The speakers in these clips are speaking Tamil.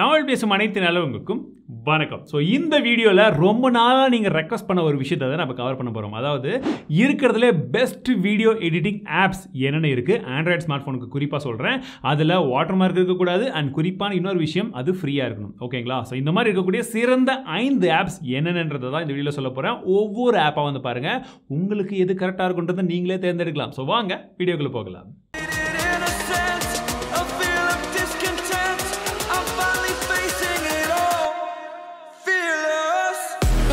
தமிழ் பேசும் அனைத்து நல்லவங்களுக்கும் வணக்கம் ஸோ இந்த வீடியோவில் ரொம்ப நாளாக நீங்கள் ரெக்வஸ்ட் பண்ண ஒரு விஷயத்தை தான் நம்ம கவர் பண்ண போகிறோம் அதாவது இருக்கிறதுல பெஸ்ட் வீடியோ எடிட்டிங் ஆப்ஸ் என்னென்ன இருக்குது ஆண்ட்ராய்ட் ஸ்மார்ட் ஃபோனுக்கு குறிப்பாக சொல்கிறேன் அதில் வாட்டர் மார்க் இருக்கக்கூடாது அண்ட் குறிப்பான இன்னொரு விஷயம் அது ஃப்ரீயாக இருக்கணும் ஓகேங்களா ஸோ இந்த மாதிரி இருக்கக்கூடிய சிறந்த ஐந்து ஆப்ஸ் என்னென்னன்றதை தான் இந்த வீடியோவில் சொல்ல போகிறேன் ஒவ்வொரு ஆப்பாக வந்து பாருங்கள் உங்களுக்கு எது கரெக்டாக இருக்குன்றதை நீங்களே தேர்ந்தெடுக்கலாம் ஸோ வாங்க வீடியோக்குள்ளே போகலாம் In a sense, a feel of discontent. I'm finally facing it all. Fearless.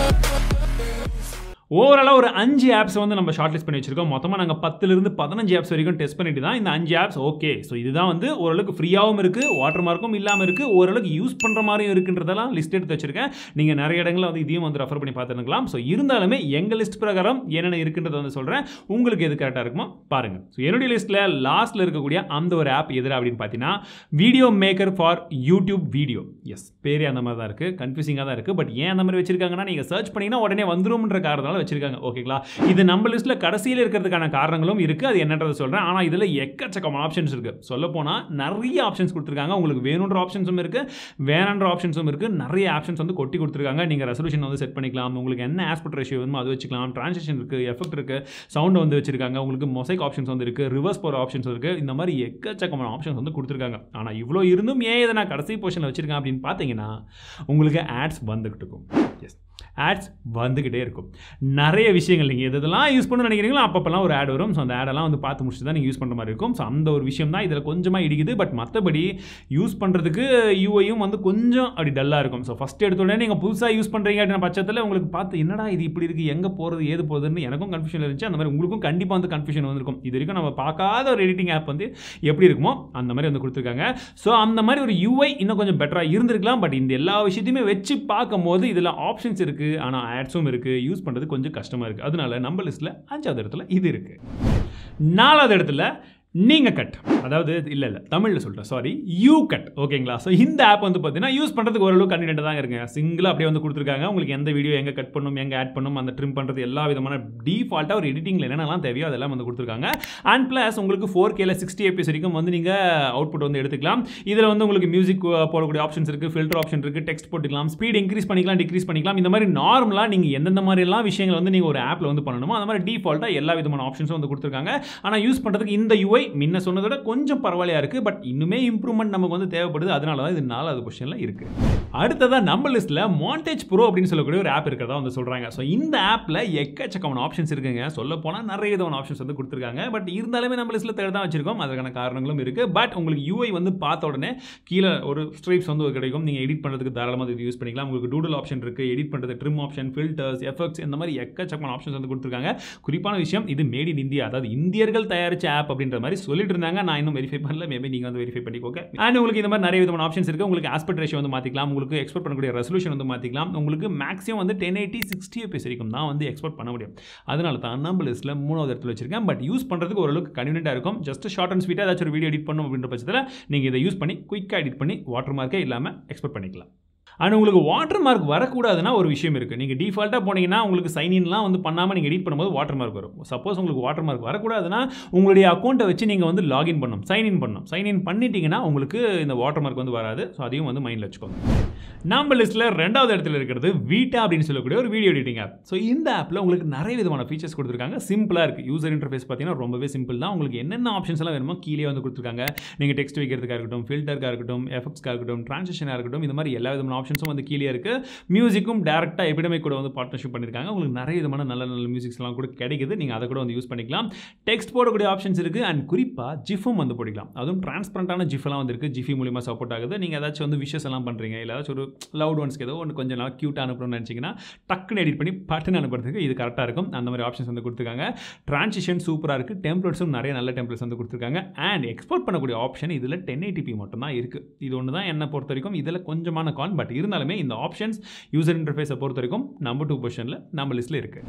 ஓவராலாக ஒரு அஞ்சு ஆப்ஸ் வந்து நம்ம ஷார்ட் லிஸ்ட் பண்ணி வச்சிருக்கோம் மொத்தமாக நாங்கள் பத்துலேருந்து பதினஞ்சு ஆப்ஸ் வரைக்கும் டெஸ்ட் பண்ணிட்டு தான் இந்த அஞ்சு ஆப்ஸ் ஓகே ஸோ இதுதான் வந்து ஓரளவுக்கு ஃப்ரீயாகவும் இருக்குது வாட்டர் மார்க்கும் இல்லாமல் இருக்குது ஓரளவுக்கு யூஸ் பண்ணுற மாதிரியும் இருக்குன்றதெல்லாம் லிஸ்ட் எடுத்து வச்சிருக்கேன் நீங்கள் நிறைய இடங்களில் வந்து இதையும் வந்து ரெஃபர் பண்ணி பார்த்துருக்கலாம் ஸோ இருந்தாலுமே எங்கள் லிஸ்ட் பிரகாரம் என்னென்ன இருக்குன்றதை வந்து சொல்கிறேன் உங்களுக்கு எது கரெக்டாக இருக்குமோ பாருங்கள் ஸோ என்னுடைய லிஸ்ட்டில் லாஸ்ட்டில் இருக்கக்கூடிய அந்த ஒரு ஆப் எது அப்படின்னு பார்த்தீங்கன்னா video maker for YouTube videos பேரே அந்த மாதிரி தான் இருக்குது கன்ஃபியூசிங்காக தான் இருக்குது பட் ஏன் அந்த மாதிரி வச்சிருக்காங்கன்னா நீங்கள் சர்ச் பண்ணிங்கன்னா உடனே வந்துரும்ன்ற காரணத்தால வச்சிருக்காங்க ஓகேங்களா இது நம்ம லிஸ்ட்டில் கடைசியில் இருக்கிறதுக்கான காரணங்களும் இருக்குது அது என்னன்றதை சொல்கிறேன் ஆனால் இதில் எக்கச்சக்கமான ஆப்ஷன்ஸ் இருக்குது சொல்ல போனால் நிறைய ஆப்ஷன்ஸ் கொடுத்துருக்காங்க உங்களுக்கு வேணுன்ற ஆப்ஷன்ஸும் இருக்குது வேணான்ற ஆப்ஷன்ஸும் இருக்குது நிறைய ஆப்ஷன்ஸ் வந்து கொட்டி கொடுத்துருக்காங்க நீங்கள் ரெசல்யூஷன் வந்து செட் பண்ணிக்கலாம் உங்களுக்கு என்ன ஆஸ்பெக்ட் ரேஷியோ வேணுமோ அது வச்சுக்கலாம் ட்ரான்சாக்ஷன் இருக்குது எஃபெக்ட் இருக்குது சவுண்ட் வந்து வச்சிருக்காங்க உங்களுக்கு மொசைக் ஆப்ஷன்ஸ் வந்து இருக்குது ரிவர்ஸ் போகிற ஆப்ஷன்ஸ் இருக்குது இந்த மாதிரி எக்கச்சக்கமான ஆப்ஷன்ஸ் வந்து கொடுத்துருக்காங்க ஆனால் இவ்வளோ இருந்தும் ஏன் இதை நான் கடைசி போர்ஷனில் வச்சிருக்கேன் அப்படின்னு பார்த்தீங்கன்னா உங்களுக்கு ஆட்ஸ் வந்துகிட்டு இருக்கும் எஸ் ஆட்ஸ் வந்துக்கிட்டே இருக்கும் நிறைய விஷயங்கள் நீங்கள் எது எதெல்லாம் யூஸ் பண்ண நினைக்கிறீங்களோ அப்பப்பெல்லாம் ஒரு ஆட் வரும் ஸோ அந்த ஆடெல்லாம் வந்து பார்த்து முடிச்சுட்டு தான் நீங்கள் யூஸ் பண்ணுற மாதிரி இருக்கும் ஸோ அந்த ஒரு விஷயம் தான் இதில் கொஞ்சமாக இடிக்குது பட் மற்றபடி யூஸ் பண்ணுறதுக்கு யூஐயும் வந்து கொஞ்சம் அப்படி டல்லாக இருக்கும் ஸோ ஃபஸ்ட் எடுத்த உடனே நீங்கள் புதுசாக யூஸ் பண்ணுறீங்க அப்படின்ற பட்சத்தில் உங்களுக்கு பார்த்து என்னடா இது இப்படி இருக்குது எங்கே போகிறது ஏது போகுதுன்னு எனக்கும் கன்ஃபியூஷன் இருந்துச்சு அந்த மாதிரி உங்களுக்கும் கண்டிப்பாக வந்து கன்ஃபியூஷன் வந்திருக்கும் இது வரைக்கும் நம்ம பார்க்காத ஒரு எடிட்டிங் ஆப் வந்து எப்படி இருக்குமோ அந்த மாதிரி வந்து கொடுத்துருக்காங்க ஸோ அந்த மாதிரி ஒரு யூஐ இன்னும் கொஞ்சம் பெட்டராக இருந்திருக்கலாம் பட் இந்த எல்லா விஷயத்தையுமே வச்சு பார்க்கும்போது இதில் ஆப்ஷன்ஸ் இருக்குது ஆனால் ஆட்ஸும் இருக்குது யூஸ் பண்ணுறது கொஞ்சம் கஷ்டமாக இருக்குது அதனால நம்ம லிஸ்ட்டில் அஞ்சாவது இடத்துல இது இருக்குது நாலாவது இடத்துல நீங்கள் கட் அதாவது இல்லை இல்லை தமிழில் சொல்கிறேன் சாரி யூ கட் ஓகேங்களா ஸோ இந்த ஆப் வந்து பார்த்தீங்கன்னா யூஸ் பண்ணுறதுக்கு ஓரளவு கன்வீனியன்ட் தான் இருங்க சிங்கிளாக அப்படியே வந்து கொடுத்துருக்காங்க உங்களுக்கு எந்த வீடியோ எங்கே கட் பண்ணணும் எங்கே ஆட் பண்ணணும் அந்த ட்ரிம் பண்ணுறது எல்லா விதமான டிஃபால்ட்டாக ஒரு எடிட்டிங்கில் என்னென்னலாம் தேவையோ அதெல்லாம் வந்து கொடுத்துருக்காங்க அண்ட் ப்ளஸ் உங்களுக்கு ஃபோர் கேல சிக்ஸ்டி எபிஎஸ் வரைக்கும் வந்து நீங்கள் அவுட்புட் வந்து எடுத்துக்கலாம் இதில் வந்து உங்களுக்கு மியூசிக் போடக்கூடிய ஆப்ஷன்ஸ் இருக்குது ஃபில்டர் ஆப்ஷன் இருக்குது டெக்ஸ்ட் போட்டுக்கலாம் ஸ்பீட் இன்க்ரீஸ் பண்ணிக்கலாம் டிக்ரீஸ் பண்ணிக்கலாம் இந்த மாதிரி நார்மலாக நீங்கள் எந்தெந்த மாதிரிலாம் விஷயங்கள் வந்து நீங்கள் ஒரு ஆப்பில் வந்து பண்ணணுமோ அந்த மாதிரி டிஃபால்ட்டாக எல்லா விதமான ஆப்ஷன்ஸும் வந்து கொடுத்துருக்காங்க ஆனால் யூஸ் பண்ணுறதுக்கு இந்த யூஐ முன்ன சொன்னதை விட கொஞ்சம் பரவாயில்லையா இருக்குது பட் இன்னுமே இம்ப்ரூவ்மெண்ட் நமக்கு வந்து தேவைப்படுது அதனால தான் இது நாலாவது பொசிஷனில் இருக்குது அடுத்ததாக நம்ம லிஸ்ட்டில் மாண்டேஜ் ப்ரோ அப்படின்னு சொல்லக்கூடிய ஒரு ஆப் இருக்கிறதா வந்து சொல்கிறாங்க ஸோ இந்த ஆப்பில் எக்கச்சக்கமான ஆப்ஷன்ஸ் இருக்குங்க சொல்ல போனால் நிறைய விதமான ஆப்ஷன்ஸ் வந்து கொடுத்துருக்காங்க பட் இருந்தாலுமே நம்ம லிஸ்ட்டில் தேர்ட் தான் வச்சிருக்கோம் அதுக்கான காரணங்களும் இருக்குது பட் உங்களுக்கு யூஐ வந்து பார்த்த உடனே கீழே ஒரு ஸ்ட்ரைப்ஸ் வந்து கிடைக்கும் நீங்கள் எடிட் பண்ணுறதுக்கு தாராளமாக இது யூஸ் பண்ணிக்கலாம் உங்களுக்கு டூடல் ஆப்ஷன் இருக்குது எடிட் பண்ணுறது ட்ரிம் ஆப்ஷன் ஃபில்டர்ஸ் எஃபெக்ட்ஸ் இந்த மாதிரி எக்கச்சக்கமான ஆப்ஷன்ஸ் வந்து கொடுத்துருக்காங்க குறிப்பான விஷயம் இது மேட் இன் இந்தியா அதாவது இந்தியர்கள் தயாரிச்ச ஆப் அப்படின்ற மாதிரி சொல்லிட்டு இருந்தாங்க நான் இன்னும் வெரிஃபை பண்ணல மேபி நீங்கள் வந்து வெரிஃபை பண்ணிக்கோங்க அண்ட் உங்களுக்கு இந்த மாதிரி நிறைய விதமான ஆப்ஷன்ஸ் இருக்குது உங்களுக்கு ஆஸ்பெக்ட் ரேஷியோ வந்து மாற்றிக்கலாம் உங்களுக்கு எக்ஸ்போர்ட் பண்ணக்கூடிய ரெசல்யூஷன் வந்து மாற்றிக்கலாம் உங்களுக்கு மேக்ஸிமம் வந்து டென் எயிட்டி சிக்ஸ்டி எபிஎஸ் வரைக்கும் தான் வந்து எக்ஸ்போர்ட் பண்ண முடியும் அதனால தான் நம்ம லிஸ்ட்டில் மூணாவது இடத்துல வச்சிருக்கேன் பட் யூஸ் பண்ணுறதுக்கு ஓரளவுக்கு கன்வீனியாக இருக்கும் ஜஸ்ட் ஷார்ட் அண்ட் ஸ்வீட்டாக ஏதாச்சும் ஒரு வீடியோ எடிட் பண்ணும் அப்படின்ற பட்சத்தில் நீங்கள் இதை யூஸ் பண்ணி குயிக்காக எடிட் பண்ணி வாட்டர் மார்க்கே இல்லாமல் எக்ஸ்போர்ட் பண்ணிக்கலாம் அண்ட் உங்களுக்கு வாட்டர் மார்க் வரக்கூடாதுன்னா ஒரு விஷயம் இருக்குது நீங்கள் டிஃபால்ட்டாக போனீங்கன்னா உங்களுக்கு சைன்இன்லாம் வந்து பண்ணாமல் நீங்கள் எடிட் பண்ணும்போது வாட்டர் மார்க் வரும் சப்போஸ் உங்களுக்கு வாட்டர் மார்க் வரக்கூடாதுன்னா உங்களுடைய அக்கௌண்ட்டை வச்சு நீங்கள் வந்து லாகின் பண்ணணும் சைன்இன் பண்ணணும் சைன்இன் பண்ணிட்டீங்கன்னா உங்களுக்கு இந்த வாட்டர் மார்க் வந்து வராது ஸோ அதையும் வந்து மைண்டில் வச்சுக்கோங்க நம்ம லிஸ்ட்டில் ரெண்டாவது இடத்துல இருக்கிறது வீட்டா அப்படின்னு சொல்லக்கூடிய ஒரு வீடியோ எடிட்டிங் ஆப் ஸோ இந்த ஆப்பில் உங்களுக்கு நிறைய விதமான ஃபீச்சர்ஸ் கொடுத்துருக்காங்க சிம்பிளாக இருக்குது யூசர் இன்டர்ஃபேஸ் பார்த்தீங்கன்னா ரொம்பவே சிம்பிள் தான் உங்களுக்கு என்னென்ன ஆப்ஷன்ஸ் எல்லாம் வேணுமோ கீழே வந்து கொடுத்துருக்காங்க நீங்கள் டெக்ஸ்ட் வைக்கிறதுக்காக இருக்கட்டும் ஃபில்டருக்காக இருக்கட்டும் எஃபெக்ட்ஸ்க்காக இருக்கட்டும் ட்ரான்சாக்ஷனாக இருக்கட்டும் இந்த மாதிரி எல்லா விதமான ஆப்ஷன்ஸும் வந்து கீழே இருக்குது மியூசிக்கும் டேரெக்டாக எபிடமிக் கூட வந்து பார்ட்னர்ஷிப் பண்ணியிருக்காங்க உங்களுக்கு நிறைய விதமான நல்ல நல்ல மியூசிக்ஸ்லாம் கூட கிடைக்குது நீங்கள் அதை கூட வந்து யூஸ் பண்ணிக்கலாம் டெக்ஸ்ட் போடக்கூடிய ஆப்ஷன்ஸ் இருக்குது அண்ட் குறிப்பாக ஜிஃபும் வந்து போடிக்கலாம் அதுவும் டிரான்ஸ்பரண்டான ஜிஃபெல்லாம் வந்து இருக்குது ஜிஃபி மூலியமாக சப்போர்ட் ஆகுது நீங்கள் ஏதாச்சும் வந்து விஷஸ் எல்லாம் பண்ணுறீங்க இல்லை ஏதாச்சும் ஒரு லவுட் ஒன்ஸ்க்கு ஏதோ ஒன்று கொஞ்சம் நாள் க்யூட்டாக அனுப்பணும்னு நினச்சிங்கன்னா டக்குன்னு எடிட் பண்ணி பட்டுன்னு அனுப்புறதுக்கு இது கரெக்டாக இருக்கும் அந்த மாதிரி ஆப்ஷன்ஸ் வந்து கொடுத்துருக்காங்க ட்ரான்சிஷன் சூப்பராக இருக்குது டெம்ப்ளேட்ஸும் நிறைய நல்ல டெம்ப்ளேட்ஸ் வந்து கொடுத்துருக்காங்க அண்ட் எக்ஸ்போர்ட் பண்ணக்கூடிய ஆப்ஷன் இதில் டென் எயிட்டிபி மட்டும் தான் இருக்குது இது ஒன்று தான் என்னை பொறுத்த வரைக்கும் இதில் கொஞ்சமான கான் பட் இருந்தாலுமே இந்த ஆப்ஷன்ஸ் யூசர் இன்டர்ஃபேஸை பொறுத்த வரைக்கும் நம்பர் டூ பொசிஷனில் நம்ம லிஸ்ட்டில் இருக்குது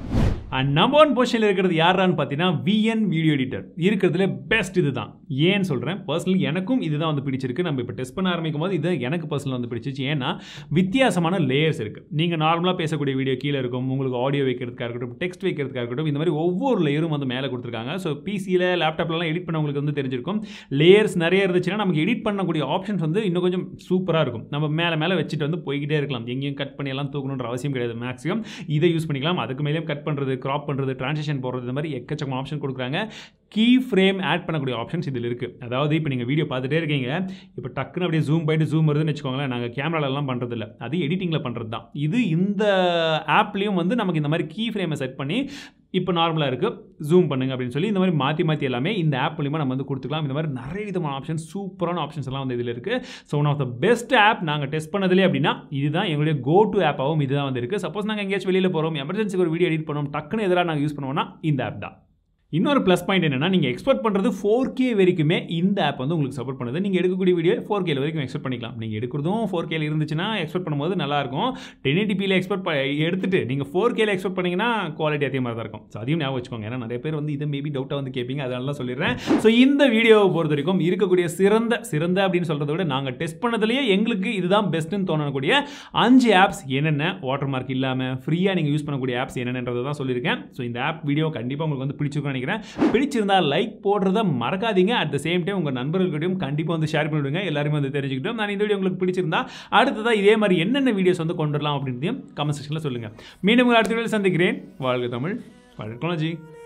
அண்ட் நம்பர் ஒன் பொசிஷனில் இருக்கிறது யாரான்னு பார்த்தீங்கன்னா விஎன் வீடியோ எடிட்டர் இருக்கிறதுல பெஸ்ட் இது தான் ஏன்னு சொல்கிறேன் பர்சனலி எனக்கும் இதுதான் வந்து பிடிச்சிருக்கு நம்ம இப்போ டெஸ்ட் பண்ண ஆரம்பிக்கும் போது இது எனக்கு பர்சனல் வந்து பிடிச்சிச்சு ஏன்னா வித்தியாசமான லேயர்ஸ் இருக்குது நீங்கள் நார்மலாக பேசக்கூடிய வீடியோ கீழே இருக்கும் உங்களுக்கு ஆடியோ வைக்கிறதுக்காக இருக்கட்டும் டெக்ஸ்ட் வைக்கிறதுக்காக இருக்கட்டும் இந்த மாதிரி ஒவ்வொரு லேயரும் வந்து மேலே கொடுத்துருக்காங்க ஸோ பிசியில் லேப்டாப்லலாம் எடிட் பண்ணவங்களுக்கு வந்து தெரிஞ்சிருக்கும் லேயர்ஸ் நிறைய இருந்துச்சுன்னா நமக்கு எடிட் பண்ணக்கூடிய ஆப்ஷன்ஸ் வந்து இன்னும் கொஞ்சம் சூப்பராக இருக்கும் நம்ம மேலே மேலே வச்சுட்டு வந்து போய்கிட்டே இருக்கலாம் எங்கேயும் கட் பண்ணி எல்லாம் தூக்கணுன்ற அவசியம் கிடையாது மேக்ஸிமம் இதை யூஸ் பண்ணிக்கலாம் அதுக்கு மேலேயும் கட் பண்ணுறது கிராப் பண்ணுறது ட்ரான்சேஷன் போடுறது இந்த மாதிரி எக்கச்சக்கமான ஆப்ஷன் கொடுக்குறாங்க கீ ஃப்ரேம் ஆட் பண்ணக்கூடிய ஆப்ஷன்ஸ் இதில் இருக்குது அதாவது இப்போ நீங்கள் வீடியோ பார்த்துட்டே இருக்கீங்க இப்போ டக்குன்னு அப்படியே ஜூம் போயிட்டு ஜூம் வருதுன்னு வச்சுக்கோங்களேன் நாங்கள் கேமராலலாம் பண்ணுறது இல்லை அது எடிட்டிங்கில் பண்ணுறது தான் இது இந்த ஆப்லேயும் வந்து நமக்கு இந்த மாதிரி கீ ஃப்ரேமை செட் பண்ணி இப்போ நார்மலாக இருக்குது ஜூம் பண்ணுங்க அப்படின்னு சொல்லி இந்த மாதிரி மாற்றி மாற்றி எல்லாமே இந்த ஆப் மூலிமா நம்ம வந்து கொடுத்துக்கலாம் இந்த மாதிரி நிறைய விதமான ஆப்ஷன்ஸ் சூப்பரான ஆப்ஷன்ஸ் எல்லாம் வந்து இதில் இருக்குது so one of the best app நாங்கள் டெஸ்ட் பண்ணதுலே அப்படின்னா இதுதான் எங்களுடைய கோ டு ஆப்பாகவும் இதுதான் வந்து இருக்குது சப்போஸ் நாங்கள் எங்கேயாச்சும் வெளியில் போகிறோம் எமர்ஜென்சிக்கு ஒரு வீடியோ எடிட் பண்ணோம் டக்குன்னு எதிராக நாங்கள் யூஸ் பண்ணுவோம்னா இந்த ஆப் தான் இன்னொரு ப்ளஸ் பாயிண்ட் என்னன்னா நீங்கள் எக்ஸ்போர்ட் பண்ணுறது ஃபோர் கே வரைக்குமே இந்த ஆப் வந்து உங்களுக்கு சப்போர்ட் பண்ணுது நீங்கள் எடுக்கக்கூடிய வீடியோ ஃபோர் கேல வரைக்கும் எக்ஸ்போர்ட் பண்ணிக்கலாம் நீங்கள் எடுக்கிறதும் ஃபோர் கேல இருந்துச்சுன்னா எக்ஸ்போர்ட் பண்ணும்போது நல்லாயிருக்கும் டென் எயிட்டிபியில் எக்ஸ்போர்ட் ப எடுத்துட்டு நீங்கள் ஃபோர் கேல எக்ஸ்போர்ட் பண்ணிங்கன்னா குவாலிட்டி அதே மாதிரி தான் இருக்கும் ஸோ அதையும் ஞாபகம் வச்சுக்கோங்க ஏன்னா நிறைய பேர் வந்து இதை மேபி டவுட்டாக வந்து கேட்பீங்க அதனால தான் சொல்லிடுறேன் ஸோ இந்த வீடியோவை பொறுத்த வரைக்கும் இருக்கக்கூடிய சிறந்த சிறந்த அப்படின்னு சொல்கிறத விட நாங்கள் டெஸ்ட் பண்ணதுலேயே எங்களுக்கு இதுதான் பெஸ்ட்டுன்னு தோணக்கூடிய அஞ்சு ஆப்ஸ் என்னென்ன வாட்டர் மார்க் இல்லாமல் ஃப்ரீயாக நீங்கள் யூஸ் பண்ணக்கூடிய ஆப்ஸ் என்னென்னன்றதை தான் சொல்லியிருக்கேன் ஸோ இந்த ஆப் வீடியோ கண்டிப்பாக உங்களுக்கு வந்து பிடிச்சிருக்கும்னு நினைக்கிறேன் பிடிச்சிருந்தா லைக் போடுறத மறக்காதீங்க அட் த சேம் டைம் உங்கள் நண்பர்கள்கிட்டையும் கண்டிப்பாக வந்து ஷேர் பண்ணிவிடுங்க எல்லாருமே வந்து தெரிஞ்சுக்கிட்டோம் நான் இந்த வீடியோ உங்களுக்கு பிடிச்சிருந்தா அடுத்ததாக இதே மாதிரி என்னென்ன வீடியோஸ் வந்து கொண்டு வரலாம் அப்படின்றதையும் கமெண்ட் செக்ஷனில் சொல்லுங்கள் மீண்டும் உங்களை அடுத்த வீடியோவில் சந்திக்கிறேன் வாழ்க தமிழ் வாழ்க்கை